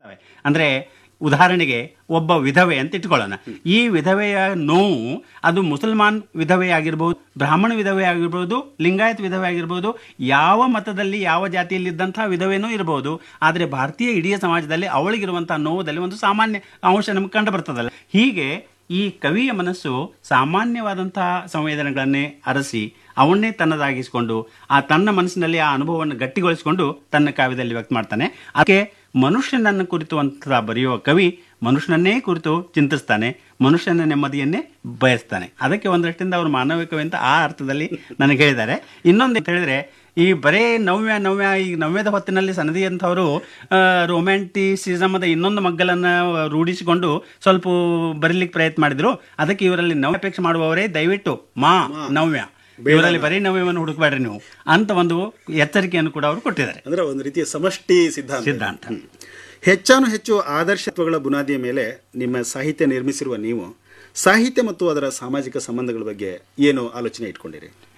ಅಂದ್ರೆ ಉದಾಹರಣೆಗೆ ಒಬ್ಬ ವಿಧವೆ ಅಂತ ಇಟ್ಕೊಳ್ಳೋಣ ಈ ವಿಧವೆಯ ನೋವು ಅದು ಮುಸಲ್ಮಾನ್ ವಿಧವೆ ಆಗಿರ್ಬೋದು ಬ್ರಾಹ್ಮಣ ವಿಧವೆ ಆಗಿರ್ಬೋದು ಲಿಂಗಾಯತ್ ವಿಧವೆ ಆಗಿರ್ಬೋದು ಯಾವ ಮತದಲ್ಲಿ ಯಾವ ಜಾತಿಯಲ್ಲಿದ್ದಂತಹ ವಿಧವೆನೂ ಇರಬಹುದು ಆದರೆ ಭಾರತೀಯ ಇಡೀ ಸಮಾಜದಲ್ಲಿ ಅವಳಿಗಿರುವಂತಹ ನೋವುದಲ್ಲಿ ಒಂದು ಸಾಮಾನ್ಯ ಅಂಶ ನಮ್ಗೆ ಕಂಡು ಬರ್ತದಲ್ಲ ಹೀಗೆ ಈ ಕವಿಯ ಮನಸ್ಸು ಸಾಮಾನ್ಯವಾದಂತಹ ಸಂವೇದನೆಗಳನ್ನೇ ಅರಸಿ ಅವನ್ನೇ ತನ್ನದಾಗಿಸಿಕೊಂಡು ಆ ತನ್ನ ಮನಸ್ಸಿನಲ್ಲಿ ಆ ಅನುಭವವನ್ನು ಗಟ್ಟಿಗೊಳಿಸಿಕೊಂಡು ತನ್ನ ಕಾವ್ಯದಲ್ಲಿ ವ್ಯಕ್ತ ಮಾಡ್ತಾನೆ ಅದಕ್ಕೆ ಮನುಷ್ಯನನ್ನು ಕುರಿತು ಅಂತ ಬರೆಯುವ ಕವಿ ಮನುಷ್ಯನನ್ನೇ ಕುರಿತು ಚಿಂತಿಸ್ತಾನೆ ಮನುಷ್ಯನ ನೆಮ್ಮದಿಯನ್ನೇ ಬಯಸ್ತಾನೆ ಅದಕ್ಕೆ ಒಂದಷ್ಟಿಂದ ಅವರು ಮಾನವ ಕವಿ ಅಂತ ಆ ಅರ್ಥದಲ್ಲಿ ನನಗೆ ಹೇಳಿದ್ದಾರೆ ಇನ್ನೊಂದು ಅಂತ ಹೇಳಿದ್ರೆ ಈ ಬರೇ ನವ್ಯ ನವ್ಯ ಈ ನವ್ಯದ ಹೊತ್ತಿನಲ್ಲಿ ಸನದಿ ಅಂತವರು ರೊಮ್ಯಾಂಟಿಸಿಸಮದ ಇನ್ನೊಂದು ಮಗ್ಗಲನ್ನ ರೂಢಿಸಿಕೊಂಡು ಸ್ವಲ್ಪ ಬರೀಲಿಕ್ಕೆ ಪ್ರಯತ್ನ ಮಾಡಿದ್ರು ಅದಕ್ಕೆ ಇವರಲ್ಲಿ ನವ್ಯ ಅಪೇಕ್ಷೆ ಮಾಡುವವರೇ ದಯವಿಟ್ಟು ಮಾ ನವ್ಯ ಇವರಲ್ಲಿ ಬರೀ ನವ್ಯವನ್ನು ಹುಡುಕಬೇಡ್ರಿ ನೀವು ಅಂತ ಒಂದು ಎಚ್ಚರಿಕೆಯನ್ನು ಕೂಡ ಅವರು ಕೊಟ್ಟಿದ್ದಾರೆ ಅಂದ್ರೆ ಒಂದು ರೀತಿಯ ಸಮಷ್ಟಿ ಸಿದ್ಧಾಂತ ಸಿದ್ಧಾಂತ ಹೆಚ್ಚಾನು ಹೆಚ್ಚು ಆದರ್ಶತ್ವಗಳ ಬುನಾದಿಯ ಮೇಲೆ ನಿಮ್ಮ ಸಾಹಿತ್ಯ ನಿರ್ಮಿಸಿರುವ ನೀವು ಸಾಹಿತ್ಯ ಮತ್ತು ಅದರ ಸಾಮಾಜಿಕ ಸಂಬಂಧಗಳ ಬಗ್ಗೆ ಏನು ಆಲೋಚನೆ ಇಟ್ಕೊಂಡಿರಿ